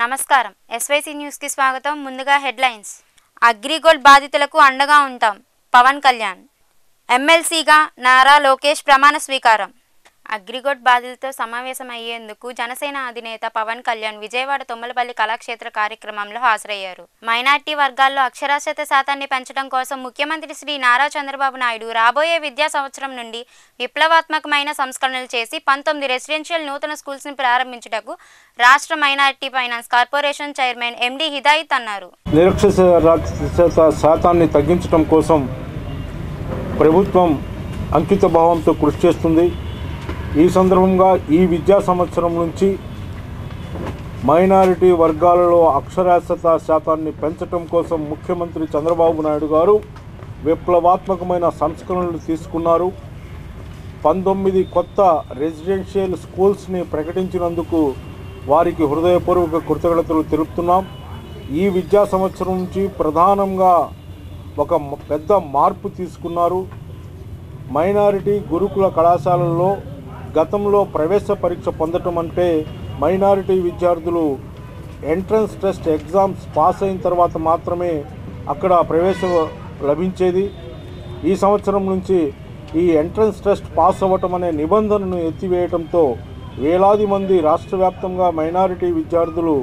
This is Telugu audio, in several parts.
నమస్కారం ఎస్వైసీ న్యూస్కి స్వాగతం ముందుగా హెడ్లైన్స్ అగ్రిగోల్డ్ బాధితులకు అండగా ఉంటాం పవన్ కళ్యాణ్ ఎమ్మెల్సీగా నారా లోకేష్ ప్రమాణ స్వీకారం అగ్రిగోల్డ్ బాధితులతో సమావేశం అయ్యేందుకు జనసేన అధినేత పవన్ కళ్యాణ్ విజయవాడ తొమ్మలపల్లి కళాక్షేత్ర కార్యక్రమంలో హాజరయ్యారు మైనార్టీ వర్గాల్లో అక్షరాస్యత శాతాన్ని పెంచడం కోసం ముఖ్యమంత్రి శ్రీ నారా చంద్రబాబు నాయుడు రాబోయే విద్యా సంవత్సరం నుండి విప్లవాత్మకమైన సంస్కరణలు చేసి పంతొమ్మిది రెసిడెన్షియల్ నూతన స్కూల్స్ ని ప్రారంభించుటకు రాష్ట్ర minority finance corporation chairman MD Hidayat అన్నారు నిరక్షరాస్యత శాతాన్ని తగ్గించడం కోసం ప్రభుత్వం అంకిత భావంతో కృషి చేస్తుంది ఈ సందర్భంగా ఈ విద్యా సంవత్సరం నుంచి మైనారిటీ వర్గాలలో అక్షరాస్యత శాతాన్ని పెంచడం కోసం ముఖ్యమంత్రి చంద్రబాబు నాయుడు గారు విప్లవాత్మకమైన సంస్కరణలు తీసుకున్నారు పంతొమ్మిది కొత్త రెసిడెన్షియల్ స్కూల్స్ని ప్రకటించినందుకు వారికి హృదయపూర్వక కృతజ్ఞతలు తెలుపుతున్నాం ఈ విద్యా సంవత్సరం నుంచి ప్రధానంగా ఒక మ- పెద్ద మార్పు తీసుకున్నారు మైనారిటీ గురుకుల కళాశాలల్లో గతంలో ప్రవేశ పరీక్ష పొందటం అంటే మైనారిటీ విద్యార్థులు ఎంట్రన్స్ టెస్ట్ ఎగ్జామ్స్ పాస్ అయిన తర్వాత మాత్రమే అక్కడ ప్రవేశం లభించేది ఈ సంవత్సరం నుంచి ఈ ఎంట్రన్స్ టెస్ట్ పాస్ అవ్వటం అనే నిబంధనను ఎత్తివేయడంతో వేలాది మంది రాష్ట్ర వ్యాప్తంగా మైనారిటీ విద్యార్థులు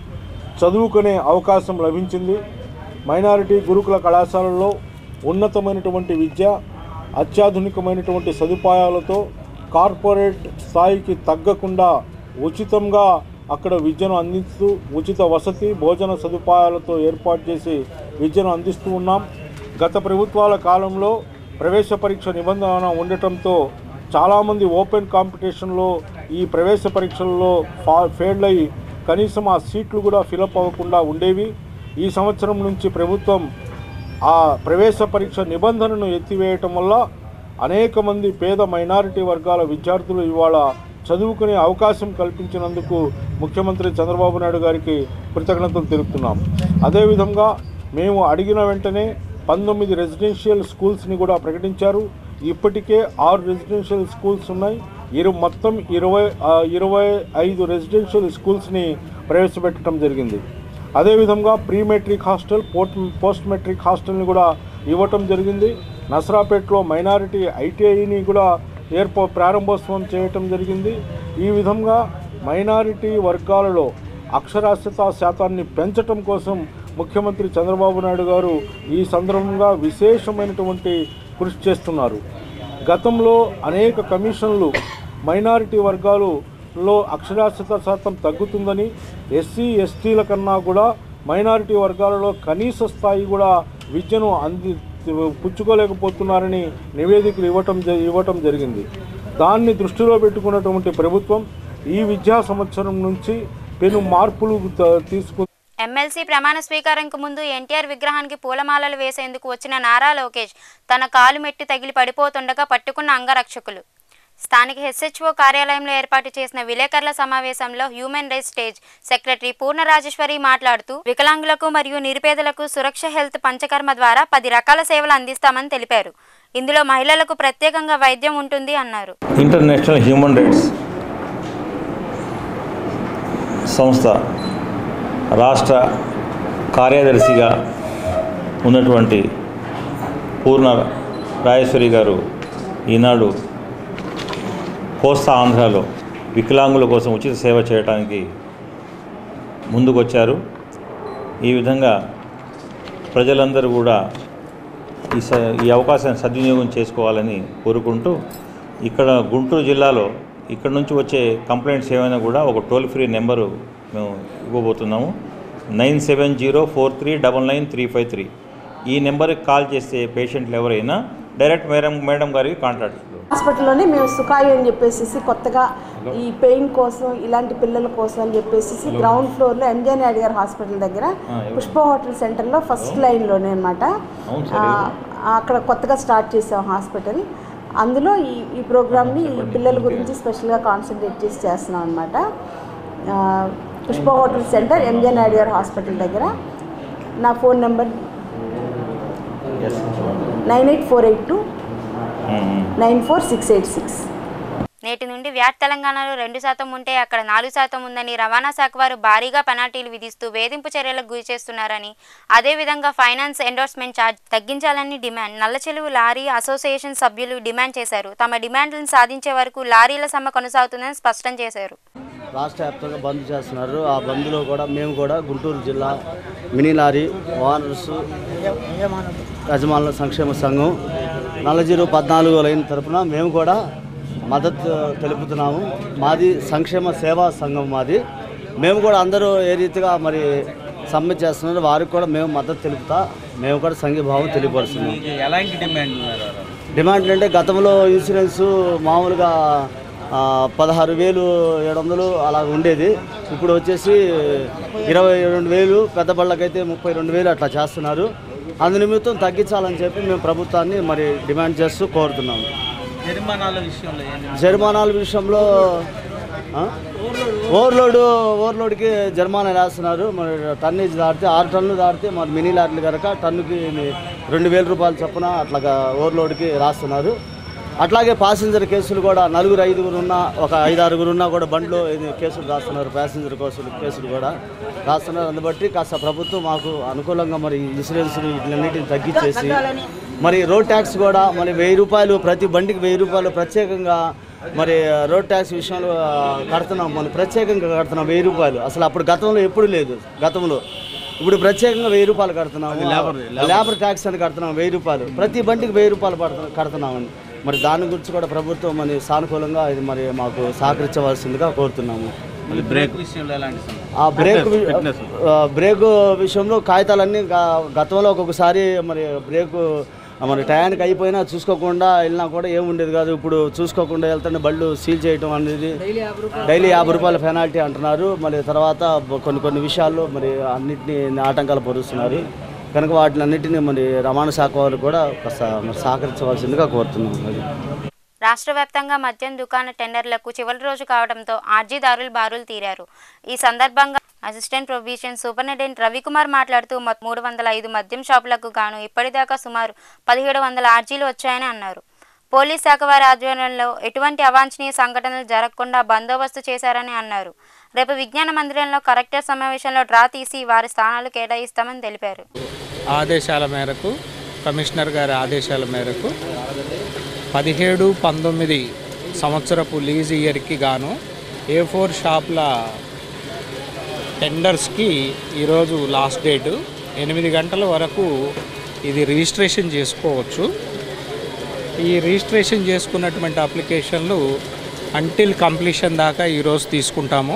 చదువుకునే అవకాశం లభించింది మైనారిటీ గురుకుల కళాశాలల్లో ఉన్నతమైనటువంటి విద్య అత్యాధునికమైనటువంటి సదుపాయాలతో కార్పొరేట్ స్థాయికి తగ్గకుండా ఉచితంగా అక్కడ విద్యను అందిస్తూ ఉచిత వసతి భోజన సదుపాయాలతో ఏర్పాటు చేసి విద్యను అందిస్తూ ఉన్నాం గత ప్రభుత్వాల కాలంలో ప్రవేశ పరీక్ష నిబంధన ఉండటంతో చాలామంది ఓపెన్ కాంపిటీషన్లో ఈ ప్రవేశ పరీక్షల్లో ఫా ఫెయిల్ అయ్యి కనీసం ఆ సీట్లు కూడా ఫిలప్ అవ్వకుండా ఉండేవి ఈ సంవత్సరం నుంచి ప్రభుత్వం ఆ ప్రవేశ పరీక్ష నిబంధనను ఎత్తివేయటం వల్ల అనేక మంది పేద మైనారిటీ వర్గాల విద్యార్థులు ఇవాళ చదువుకునే అవకాశం కల్పించినందుకు ముఖ్యమంత్రి చంద్రబాబు నాయుడు గారికి కృతజ్ఞతలు తెలుపుతున్నాం అదేవిధంగా మేము అడిగిన వెంటనే పంతొమ్మిది రెసిడెన్షియల్ స్కూల్స్ని కూడా ప్రకటించారు ఇప్పటికే ఆరు రెసిడెన్షియల్ స్కూల్స్ ఉన్నాయి ఇరు మొత్తం ఇరవై ఆ, ఇరవై ఐదు రెసిడెన్షియల్ స్కూల్స్ని ప్రవేశపెట్టడం జరిగింది అదేవిధంగా pre matric hostel post post matric హాస్టల్ని కూడా ఇవ్వటం జరిగింది నసరాపేటలో మైనారిటీ ఐటీఐని కూడా ఏర్ప ప్రారంభోత్సవం చేయటం జరిగింది ఈ విధంగా మైనారిటీ వర్గాలలో అక్షరాస్యత శాతాన్ని పెంచటం కోసం ముఖ్యమంత్రి చంద్రబాబు నాయుడు గారు ఈ సందర్భంగా విశేషమైనటువంటి కృషి చేస్తున్నారు గతంలో అనేక కమిషన్లు మైనారిటీ వర్గాలులో అక్షరాస్యత శాతం తగ్గుతుందని ఎస్సీ ఎస్టీల కన్నా కూడా మైనారిటీ వర్గాలలో కనీస స్థాయి కూడా విద్యను అంది పుచ్చుకోలేకపోతున్నారని నివేదికలు ఇవ్వటం జ- ఇవ్వటం జరిగింది దాన్ని దృష్టిలో పెట్టుకున్నటువంటి ప్రభుత్వం ఈ విద్యా సంవత్సరం నుంచి పెను మార్పులు త- తీసుకు ఎమ్మెల్సీ ప్రమాణ స్వీకారంకు ముందు ఎన్టీఆర్ విగ్రహానికి పూలమాలలు వేసేందుకు వచ్చిన నారా లోకేష్ తన కాలు మెట్టి తగిలి పడిపోతుండగా పట్టుకున్న అంగరక్షకులు స్థానిక హెచ్హెచ్ఓ కార్యాలయంలో ఏర్పాటు చేసిన విలేకరుల సమావేశంలో human rights state secretary Purna Rajeswari మాట్లాడుతూ వికలాంగులకు మరియు నిరుపేదలకు సురక్ష హెల్త్ పంచకర్మ ద్వారా పది రకాల సేవలు అందిస్తామని తెలిపారు ఇందులో మహిళలకు ప్రత్యేకంగా వైద్యం ఉంటుంది అన్నారు ఇంటర్నేషనల్ హ్యూమన్ రైట్స్ సంస్థ రాష్ట్ర కార్యదర్శిగా ఉన్నటువంటి పూర్ణ రాజేశ్వరి గారు ఈనాడు కోస్తా ఆంధ్రాలో వికలాంగుల కోసం ఉచిత సేవ చేయడానికి ముందుకొచ్చారు ఈ విధంగా ప్రజలందరూ కూడా ఈ స ఈ అవకాశాన్ని సద్వినియోగం చేసుకోవాలని కోరుకుంటూ ఇక్కడ గుంటూరు జిల్లాలో ఇక్కడ నుంచి వచ్చే కంప్లైంట్స్ ఏమైనా కూడా ఒక టోల్ ఫ్రీ నెంబరు మేము ఇవ్వబోతున్నాము nine seven zero four three double nine three five three ఈ నెంబర్కి కాల్ చేస్తే పేషెంట్లు ఎవరైనా డైరెక్ట్ మేడం మేడం గారికి కాంటాక్ట్ హాస్పిటల్లోనే మేము సుఖాయి అని చెప్పేసి కొత్తగా ఈ పెయిన్ కోసం ఇలాంటి పిల్లల కోసం అని చెప్పేసి గ్రౌండ్ ఫ్లోర్లో ఎంజే నాయుడు గారి హాస్పిటల్ దగ్గర పుష్ప హోటల్ సెంటర్లో ఫస్ట్ లైన్లోనే అనమాట అవును సార్, అక్కడ కొత్తగా స్టార్ట్ చేసాం హాస్పిటల్ అందులో ఈ ఈ ప్రోగ్రామ్ని ఈ పిల్లల గురించి స్పెషల్గా కాన్సన్ట్రేట్ చేసి చేస్తున్నాం అనమాట Pushpa hotel centre MJ Naidu గారి హాస్పిటల్ దగ్గర నా phone number nine eight four eight two nine four six eight six నేటి నుండి వ్యాట్ తెలంగాణలో రెండు శాతం ఉంటే అక్కడ నాలుగు శాతం ఉందని రవాణా శాఖ వారు భారీగా పెనాల్టీలు విధిస్తూ వేధింపు చర్యలకు గురి చేస్తున్నారని అదేవిధంగా ఫైనాన్స్ ఎండోర్స్మెంట్ ఛార్జ్ తగ్గించాలని డిమాండ్ నల్లచెలువు లారీ అసోసియేషన్ సభ్యులు డిమాండ్ చేశారు తమ డిమాండ్లను సాధించే వరకు లారీల సమ్మె కొనసాగుతుందని స్పష్టం చేశారు రాష్ట్ర వ్యాప్తంగా బంద్ చేస్తున్నారు ఆ బంద్లో కూడా మేము కూడా గుంటూరు జిల్లా మినీ లారీ ఓనర్స్ యజమానుల సంక్షేమ సంఘం నల్లజీరు పద్నాలుగో లైన్ తరపున మేము కూడా మద్దతు తెలుపుతున్నాము మాది సంక్షేమ సేవా సంఘం మాది మేము కూడా అందరూ ఏ రీతిగా మరి సమ్మె చేస్తున్నారు వారికి కూడా మేము మద్దతు తెలుపుతా మేము కూడా సంఘీభావం తెలియపరుస్తున్నాం ఎలాంటి డిమాండ్ ఉన్నారు డిమాండ్ అంటే గతంలో ఇన్సూరెన్స్ మామూలుగా ఆ, పదహారు వేలు ఏడు వందలు అలా ఉండేది ఇప్పుడు వచ్చేసి ఇరవై రెండు వేలు పెద్ద బళ్ళకైతే ముప్పై రెండు వేలు అట్లా చేస్తున్నారు అందు నిమిత్తం తగ్గించాలని చెప్పి మేము ప్రభుత్వాన్ని మరి డిమాండ్ చేస్తూ కోరుతున్నాము జరిమానాల విషయంలో ఏంటి జరిమానాల విషయంలో ఆ? ఓవర్లోడ్ ఓవర్లోడ్కి జరిమానా వేస్తున్నారు మరి టన్నేజ్ దాటితే ఆరు టన్నులు దాటితే మరి మినీ లారీలు కనుక టన్నుకి రెండు వేల రూపాయల చొప్పున అట్లాగా ఓవర్లోడ్కి రాస్తున్నారు అట్లాగే ప్యాసింజర్ కేసులు కూడా నలుగురు ఐదుగురు ఉన్న ఒక ఐదు ఆరుగురు ఉన్నా కూడా బండ్లో ఇది కేసులు రాస్తున్నారు ప్యాసింజర్ కేసులు కేసులు కూడా రాస్తున్నారు అందుని బట్టి కాస్త ప్రభుత్వం మాకు అనుకూలంగా మరి ఇన్సూరెన్స్ వీటిలన్నిటిని తగ్గించేసి మరి రోడ్ ట్యాక్స్ కూడా మరి వెయ్యి రూపాయలు ప్రతి బండికి వెయ్యి రూపాయలు ప్రత్యేకంగా మరి రోడ్ ట్యాక్స్ విషయంలో ఆ, కడుతున్నాం మనం ప్రత్యేకంగా కడుతున్నాం వెయ్యి రూపాయలు అసలు అప్పుడు గతంలో ఎప్పుడు లేదు గతంలో ఇప్పుడు ప్రత్యేకంగా వెయ్యి రూపాయలు కడుతున్నాము లేబర్ ట్యాక్స్ అని కడుతున్నాం వెయ్యి రూపాయలు ప్రతి బండికి వెయ్యి రూపాయలు పడుతున్నాం కడుతున్నామని మరి దాని గురించి కూడా ప్రభుత్వం మరి సానుకూలంగా ఇది మరి మాకు సహకరించవలసిందిగా కోరుతున్నాము మళ్ళీ బ్రేక్ విషయంలో ఎలాంటి సమస్య ఆ బ్రేక్ వి- ఆ బ్రేక్ విషయంలో కాగితాలన్నీ గ- గతంలో ఒక్కొక్కసారి మరి బ్రేక్ మరి టయానికి అయిపోయినా చూసుకోకుండా వెళ్ళినా కూడా ఏముండేది కాదు ఇప్పుడు చూసుకోకుండా వెళ్తుంటే బళ్ళు సీల్ చేయటం అనేది డైలీ యాభై రూపాయల పెనాల్టీ అంటున్నారు మరి తర్వాత బ- కొన్ని కొన్ని విషయాల్లో మరి అన్నింటినీ ఆటంకాలు పొరుస్తున్నారు కనుక వాటిని అన్నింటినీ మరి రవాణా శాఖ వారు కూడా కాస్త మరి సహకరించవలసిందిగా కోరుతున్నాం అది రాష్ట్ర వ్యాప్తంగా మద్యం దుకాణ టెండర్లకు చివరి రోజు కావడంతో ఆర్జీదారులు బారులు తీరారు ఈ సందర్భంగా అసిస్టెంట్ ప్రొవిజన్ సూపరింటెండెంట్ రవికుమార్ మాట్లాడుతూ మొత్తం మూడు వందల ఐదు మద్యం షాపులకు గాను ఇప్పటిదాకా సుమారు పదిహేడు వందల ఆర్జీలు వచ్చాయని అన్నారు పోలీస్ శాఖ వారి ఆధ్వర్యంలో ఎటువంటి అవాంఛనీయ సంఘటనలు జరగకుండా బందోబస్తు చేశారని అన్నారు రేపు విజ్ఞాన మందిరంలో కలెక్టర్ సమావేశంలో డ్రా తీసి వారి స్థానాలు కేటాయిస్తామని తెలిపారు ఆదేశాల మేరకు కమిషనర్ గారి ఆదేశాల మేరకు పదిహేడు పంతొమ్మిది సంవత్సరపు లీజ్ ఇయర్కి గాను ఏ ఫోర్ షాప్ల టెండర్స్కి ఈరోజు లాస్ట్ డేటు ఎనిమిది గంటల వరకు ఇది రిజిస్ట్రేషన్ చేసుకోవచ్చు ఈ రిజిస్ట్రేషన్ చేసుకున్నటువంటి అప్లికేషన్లు అంటిల్ కంప్లీషన్ దాకా ఈరోజు తీసుకుంటాము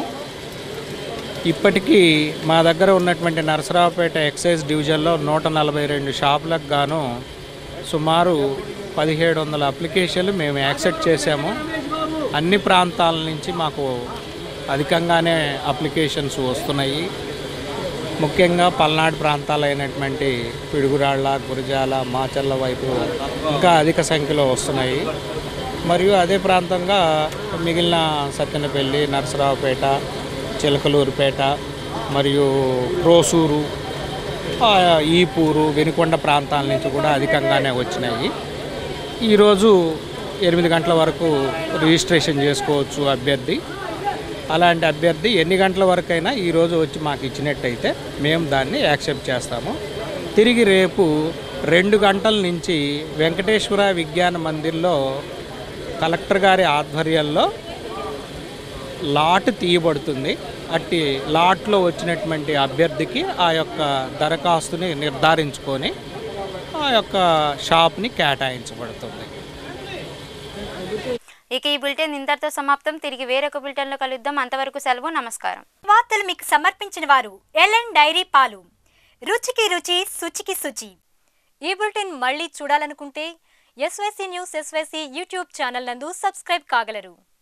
ఇప్పటికీ మా దగ్గర ఉన్నటువంటి నరసరావుపేట ఎక్సైజ్ డివిజన్లో నూట నలభై రెండు షాపులకు గాను సుమారు పదిహేడు వందల అప్లికేషన్లు మేము యాక్సెప్ట్ చేసాము అన్ని ప్రాంతాల నుంచి మాకు అధికంగానే అప్లికేషన్స్ వస్తున్నాయి ముఖ్యంగా పల్నాడు ప్రాంతాలైనటువంటి పిడుగురాళ్ళ గురజాల మాచర్ల వైపు ఇంకా అధిక సంఖ్యలో వస్తున్నాయి మరియు అదే ప్రాంతంగా మిగిలిన సత్తెనపల్లి నరసరావుపేట చిలకలూరుపేట మరియు ప్రోసూరు ఆ, ఈపూరు వెనుకొండ ప్రాంతాల నుంచి కూడా అధికంగానే వచ్చినాయి ఈరోజు ఎనిమిది గంటల వరకు రిజిస్ట్రేషన్ చేసుకోవచ్చు అభ్యర్థి అలాంటి అభ్యర్థి ఎన్ని గంటల వరకైనా ఈరోజు వచ్చి మాకు ఇచ్చినట్టయితే మేము దాన్ని యాక్సెప్ట్ చేస్తాము తిరిగి రేపు రెండు గంటల నుంచి వెంకటేశ్వర విజ్ఞాన మందిర్లో కలెక్టర్ గారి ఆధ్వర్యంలో లాట్ తీయబడుతుంది అట్టి లాట్లో వచ్చినటువంటి అభ్యర్థికి ఆ యొక్క దరఖాస్తుని నిర్ధారించుకొని ఆ యొక్క షాప్ని కేటాయించబడుతుంది ఇక ఈ బులెటిన్ ఇంతటితో సమాప్తం తిరిగి వేరొక బులెటిన్లో కలుద్దాం అంతవరకు సెలవు నమస్కారం వార్తలు మీకు సమర్పించిన వారు ఎల్ఎన్ డైరీ పాలు రుచికి రుచి శుచికి శుచి ఈ బులెటిన్ మళ్ళీ చూడాలనుకుంటే SYC news SYC YouTube channel నందు సబ్స్క్రైబ్ కాగలరు